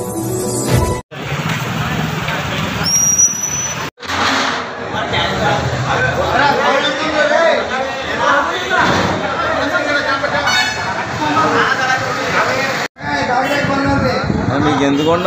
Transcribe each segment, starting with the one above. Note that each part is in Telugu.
మీకు ఎందుకు ఉండ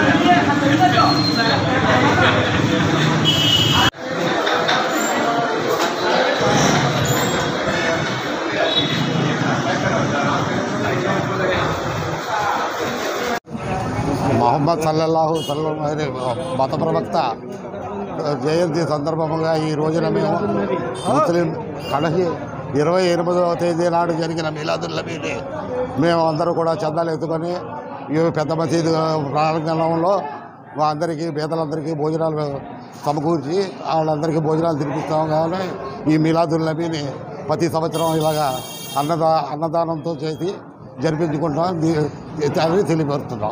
మహమ్మద్ సల్లల్లాహు సల్లం అనే మత ప్రవక్త జయంతి సందర్భంగా ఈ రోజున మేము ముస్లిం కడసి ఇరవై ఎనిమిదవ తేదీ నాడు జరిగిన మీలాదుల్ నబీని మేము అందరూ కూడా చందాలు ఎత్తుకొని ఈ పెద్ద మసీదు ప్రాంగణంలో మా అందరికీ పేదలందరికీ భోజనాలు సమకూర్చి వాళ్ళందరికీ భోజనాలు తినిపిస్తాం కానీ ఈ మీలాదుల్ నబీని ప్రతి సంవత్సరం ఇలాగా అన్నదా అన్నదానంతో చేసి జరిపించుకుంటాం దీ- అని తెలియపరుస్తున్నాం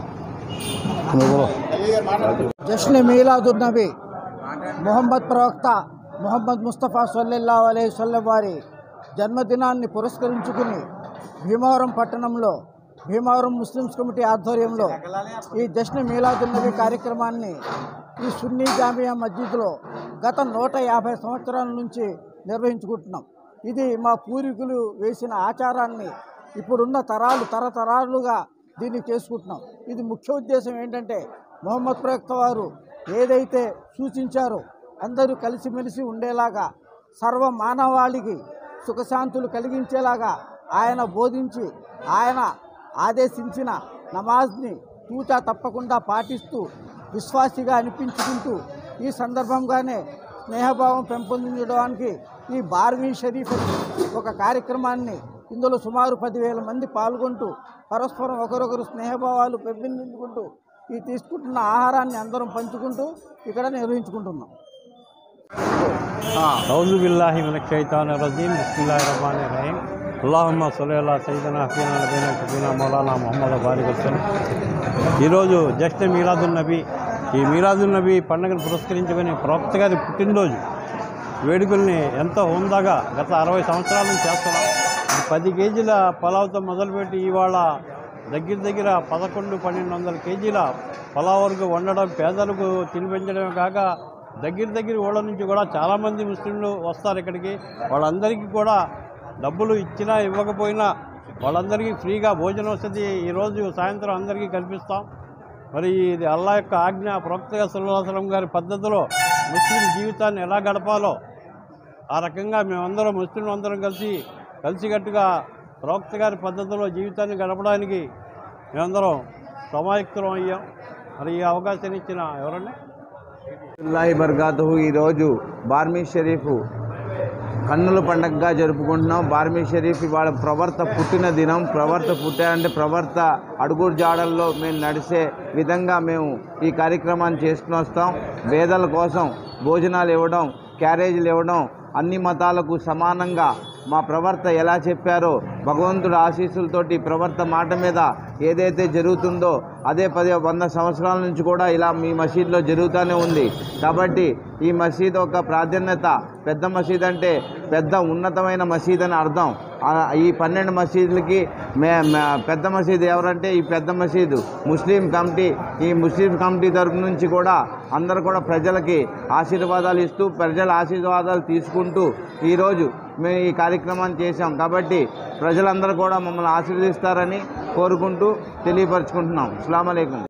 జశ్న్ మీలాదున్ నబీ మొహమ్మద్ ప్రవక్త మొహమ్మద్ ముస్తఫా సల్లల్లా అలై సల్లం వారి జన్మదినాన్ని పురస్కరించుకుని భీమవరం పట్టణంలో భీమవరం ముస్లిమ్స్ కమిటీ ఆధ్వర్యంలో ఈ జశ్న్ మీలాదున్ నబీ కార్యక్రమాన్ని ఈ సున్నీ జామియా మస్జిద్లో గత నూట యాభై సంవత్సరాల నుంచి నిర్వహించుకుంటున్నాం ఇది మా పూర్వీకులు వేసిన ఆచారాన్ని ఇప్పుడున్న తరాలు తరతరాలుగా దీన్ని చేసుకుంటున్నాం ఇది ముఖ్య ఉద్దేశం ఏంటంటే మొహమ్మద్ ప్రవక్త వారు ఏదైతే సూచించారో అందరూ కలిసిమెలిసి ఉండేలాగా సర్వ మానవాళికి సుఖశాంతులు కలిగించేలాగా ఆయన బోధించి ఆయన ఆదేశించిన నమాజ్ని తూచా తప్పకుండా పాటిస్తూ విశ్వాసిగా అనిపించుకుంటూ ఈ సందర్భంగానే స్నేహభావం పెంపొందించడానికి ఈ బార్వీ షరీఫ్ అని ఒక కార్యక్రమాన్ని ఇందులో సుమారు పదివేల మంది పాల్గొంటూ పరస్పరం ఒకరొకరు స్నేహభావాలు పెంపొందించుకుంటూ ఈ తీసుకుంటున్న ఆహారాన్ని అందరం పంచుకుంటూ ఇక్కడ నిర్వహించుకుంటున్నాం అౌజు బిల్లాహి మన షైతాన్ రజీం బిస్మిల్లాహి రహమాన్ రహీం అల్లాహమ్మ సొలేలా సైదన హఫీనా నబీనా షబీనా మౌలానా మొహమ్మద్ బారిక్ వసలం ఈరోజు జస్ట్ మీలాదున్ నబీ ఈ మీలాదున్ నబీ పండుగను పురస్కరించుకొని ప్రవక్త గారి పుట్టినరోజు వేడుకల్ని ఎంతో హుందాగా గత అరవై సంవత్సరాల నుంచి చేస్తున్నాం ఈ పది కేజీల పలావ్తో మొదలుపెట్టి ఇవాళ దగ్గర దగ్గర పదకొండు పన్నెండు వందల కేజీల పలావ్ వరకు వండడం పేదలకు తినిపించడమే కాక దగ్గర దగ్గర ఊళ్ళ నుంచి కూడా చాలామంది ముస్లింలు వస్తారు ఇక్కడికి వాళ్ళందరికీ కూడా డబ్బులు ఇచ్చినా ఇవ్వకపోయినా వాళ్ళందరికీ ఫ్రీగా భోజనం వసతి ఈరోజు సాయంత్రం అందరికీ కల్పిస్తాం మరి ఇది అల్లా యొక్క ఆజ్ఞ ప్రవక్తగా సుల్లాసలం గారి పద్ధతిలో ముస్లిం జీవితాన్ని ఎలా గడపాలో ఆ రకంగా మేమందరం ముస్లిం అందరం కలిసి కలిసికట్టుగా ప్రవక్త గారి పద్ధతిలో జీవితాన్ని గడపడానికి మేమందరం సమాయుక్తం అయ్యాం మరి ఈ అవకాశాన్ని ఇచ్చిన ఎవరండి అల్లాహి బర్గాతుహు ఈరోజు బార్మీ షరీఫ్ కన్నుల పండగగా జరుపుకుంటున్నాం బార్మీ షరీఫ్ ఇవాళ ప్రవర్త పుట్టిన దినం ప్రవర్త పుట్టారంటే ప్రవర్త అడుగుడు జాడల్లో మేము నడిచే విధంగా మేము ఈ కార్యక్రమాన్ని చేసుకుని వస్తాం పేదల కోసం భోజనాలు ఇవ్వడం క్యారేజీలు ఇవ్వడం అన్ని మతాలకు సమానంగా మా ప్రవర్త ఎలా చెప్పారో భగవంతుడు ఆశీస్సులతోటి ప్రవర్త మాట మీద ఏదైతే జరుగుతుందో అదే పది వంద సంవత్సరాల నుంచి కూడా ఇలా మీ మసీద్లో జరుగుతూనే ఉంది కాబట్టి ఈ మసీద్ ఒక ప్రాధాన్యత పెద్ద మసీద్ అంటే పెద్ద ఉన్నతమైన మసీద్ అని అర్థం ఆ, ఈ పన్నెండు మసీదులకి మే మే- పెద్ద మసీదు ఎవరంటే ఈ పెద్ద మసీదు ముస్లిం కమిటీ ఈ ముస్లిం కమిటీ తరపు నుంచి కూడా అందరూ కూడా ప్రజలకి ఆశీర్వాదాలు ఇస్తూ ప్రజల ఆశీర్వాదాలు తీసుకుంటూ ఈరోజు మేము ఈ కార్యక్రమాన్ని చేశాం కాబట్టి ప్రజలందరూ కూడా మమ్మల్ని ఆశీర్వదిస్తారని కోరుకుంటూ తెలియపరుచుకుంటున్నాం అస్సలాము అలైకుం